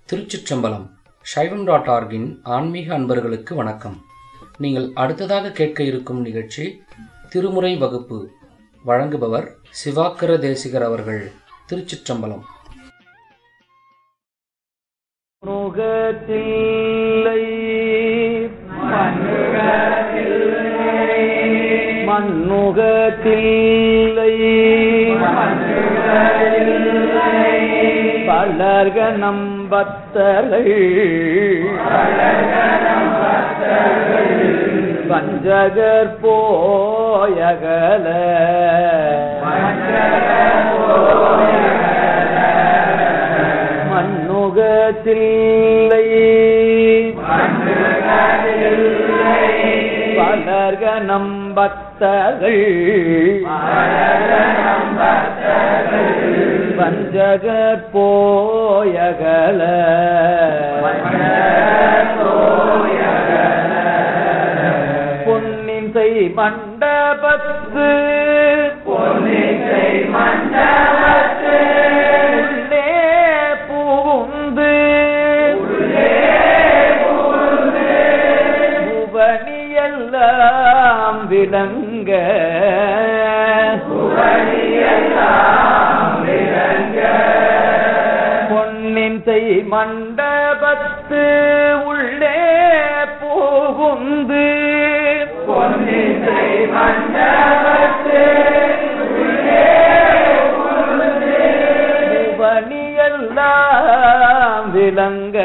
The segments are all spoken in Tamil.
திருச்சிற்றம்பலம் சைவம் டாட் ஆர்கின் ஆன்மீக அன்பர்களுக்கு வணக்கம் நீங்கள் அடுத்ததாக கேட்க இருக்கும் நிகழ்ச்சி திருமுறை வகுப்பு வழங்குபவர் சிவாக்கர தேசிகர் அவர்கள் திருச்சிற்றம்பலம் முகத்தில்லை மண்ணுகத்தில்லை பலர்க நம்பத்தலை பஞ்சகர் போயகல மண்ணுகத்தில்லை பலர்க நம்பத்தகள் பஞ்சகர் போயகல பொன்னின் செய் மண்டபத்து உள்ளே புகுந்து புவனியெல்லாம் விளங்க பொன்னின் செய் மண்டபத்து உள்ளே புகுந்து பொன்னின் செய் மண்டபத்து புவனியெல்லாம் விளங்க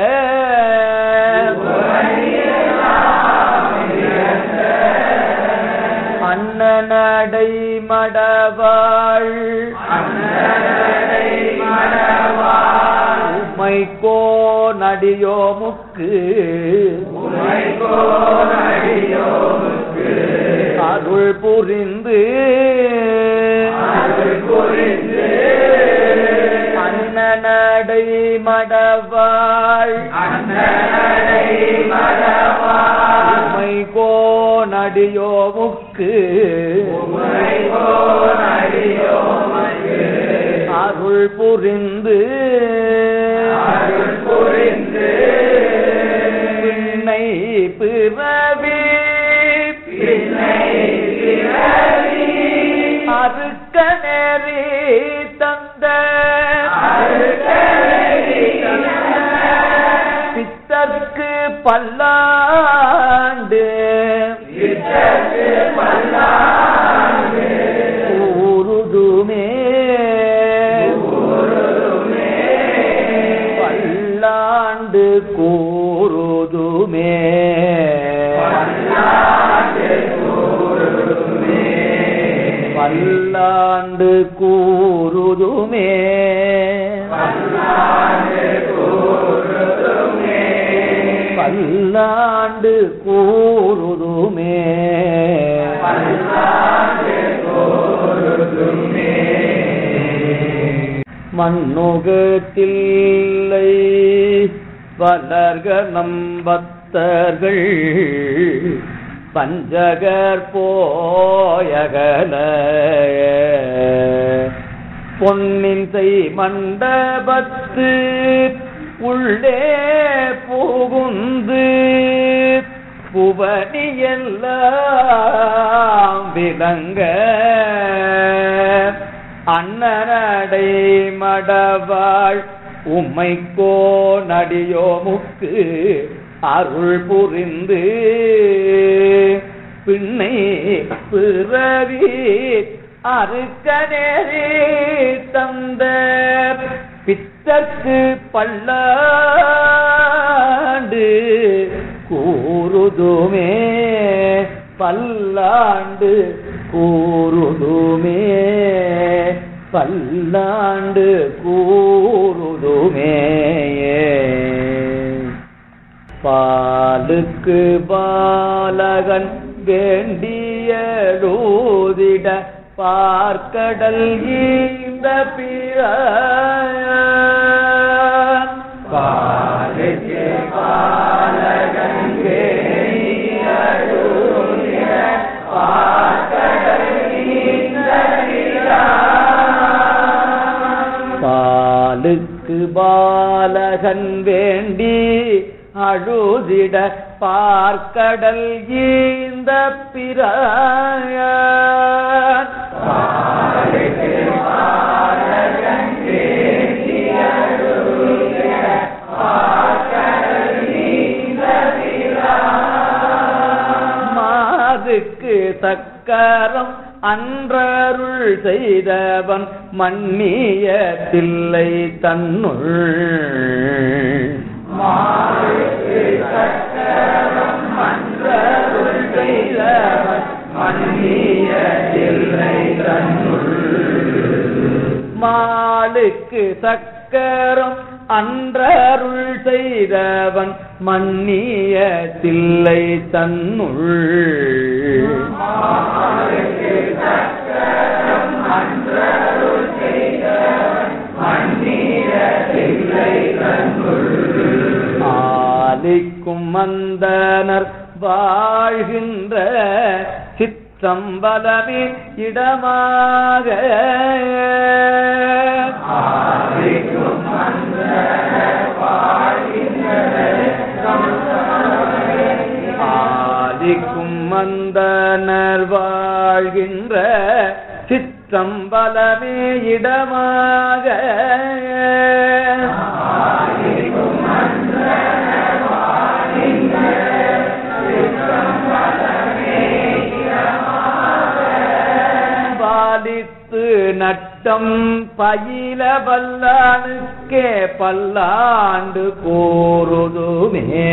அண்ணனடை மடவாள் உம்மைக்கோ நடியோ முக்கு அருள் புரிந்து அண்ணனடை மடவாள் உம்மைக்கோ நடியோ முக்கு அருள் புரிந்து பின்னை பிறவி அறுக்க நெறி தந்த பித்தற்கு பல்லாண்டு ஊருதுமே பல்லாண்டு கூறுதுமே பல்லாண்டு கூறுதுமே பல்லாண்டு கூறுதுமே மண்ணுகத்தில்லை வளர்க நம்பத்தர்கள் பஞ்சகர் போயகல பொன்னின் செய் மண்டபத்து உள்ளே புகுந்து புவனியெல்லாம் விளங்க அண்ணனடை மடவாள் உம்மைக்கோ நடியோ முக்கு அருள் புரிந்து பின்னை பிறவி அறுக்க நேரி தந்த பித்தற்கு பல்லாண்டு கூறுதுமே பல்லாண்டு கூறுதுமே பல்லாண்டு கூறுதுமே பாலுக்கு பாலகன் வேண்டியலூதிட பார்க்கடல் இந்த பிற பாலுக்கு பாலகன் வேண்டியலூதிட பார்க்கடல் இந்த பிற பாலுக்கு மாலுக்கு பாலகன் வேண்டி அழுதிட பார்க்கடல் ஈந்த பிராய மாதுக்கு தக்கரம் அன்றருள் செய்தவன் மன்னிய தில்லை தன்னுள் அன்றருள் செய்தவன் மன்னிய தில்லை தன்னுள் மாளுக்கு சக்கரம் அன்றருள் செய்தவன் மன்னிய தில்லை தன்னுள் ஆலிக்கும் மந்தனர் வாழ்கின்ற சிற்றம்பலமே இடமாக ஆதிக்கும் மந்தனர் வாழ்கின்ற சிற்றம்பலமே இடமாக பாலித்து நட்டம் பயில வல்லானுக்கே பல்லாண்டு கூறுதுமே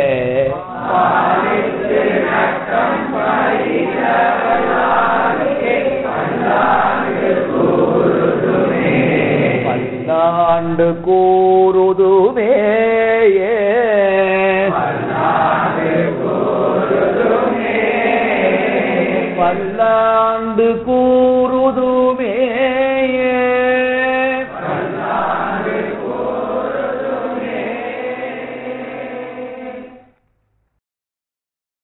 பல்லாண்டு கூறுதுமே பல்லாண்டு கூறுதுமே